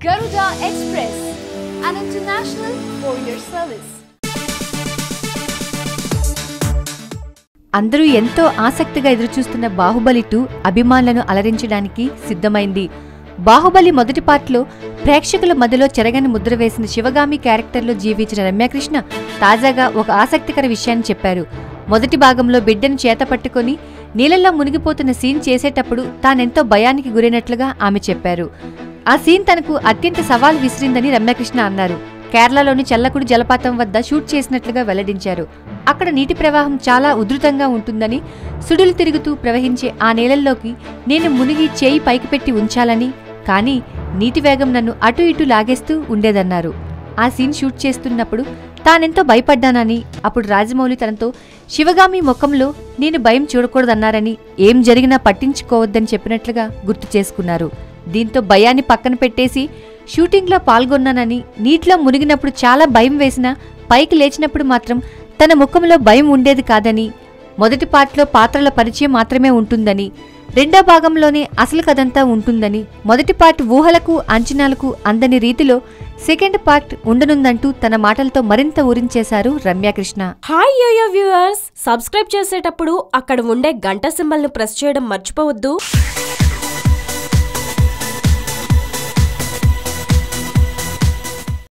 Garuda Express, an international courier service. అందరూ ఎంతో ఆసక్తిగా ఎదురుచూస్తున్న బాహుబలి టూ అభిమానులను అలరించడానికి సిద్ధమైంది బాహుబలి మొదటి పార్ట్లో ప్రేక్షకుల మధ్యలో చెరగని ముద్ర వేసిన శివగామి క్యారెక్టర్లో జీవించిన రమ్యకృష్ణ తాజాగా ఒక ఆసక్తికర విషయాన్ని చెప్పారు మొదటి భాగంలో బిడ్డను చేత పట్టుకొని నీళ్ళల్లో మునిగిపోతున్న సీన్ చేసేటప్పుడు తానెంతో భయానికి గురైనట్లుగా ఆమె చెప్పారు ఆ సీన్ తనకు అత్యంత సవాల్ విసిరిందని రమ్యకృష్ణ అన్నారు కేరళలోని చల్లకుడి జలపాతం వద్ద షూట్ చేసినట్లుగా వెల్లడించారు అక్కడ నీటి ప్రవాహం చాలా ఉధృతంగా ఉంటుందని సుడులు తిరుగుతూ ప్రవహించే ఆ నీళ్ళల్లోకి నేను మునిగి చేయి పైకి పెట్టి ఉంచాలని కానీ నీటి వేగం నన్ను అటు ఇటు లాగేస్తూ ఉండేదన్నారు ఆ సీన్ షూట్ చేస్తున్నప్పుడు తానెంతో భయపడ్డానని అప్పుడు రాజమౌళి తనతో శివగామి ముఖంలో నేను భయం చూడకూడదన్నారని ఏం జరిగినా పట్టించుకోవద్దని చెప్పినట్లుగా గుర్తు చేసుకున్నారు దీంతో భయాన్ని పక్కన పెట్టేసి షూటింగ్లో పాల్గొన్నానని నీటిలో మునిగినప్పుడు చాలా భయం వేసినా పైకి లేచినప్పుడు మాత్రం తన ముఖంలో భయం ఉండేది కాదని మొదటి పార్ట్లో పాత్రల పరిచయం మాత్రమే ఉంటుందని రెండో భాగంలోనే అసలు కథంతా ఉంటుందని మొదటి పార్ట్ ఊహలకు అంచనాలకు అందని రీతిలో సెకండ్ పార్ట్ ఉండనుందంటూ తన మాటలతో మరింత ఊరించేశారు రమ్యాకృష్ణ హాయ్ యోయో వ్యూవర్స్ సబ్స్క్రైబ్ చేసేటప్పుడు అక్కడ ఉండే గంట సింబల్ ను ప్రెస్ చేయడం మర్చిపోవద్దు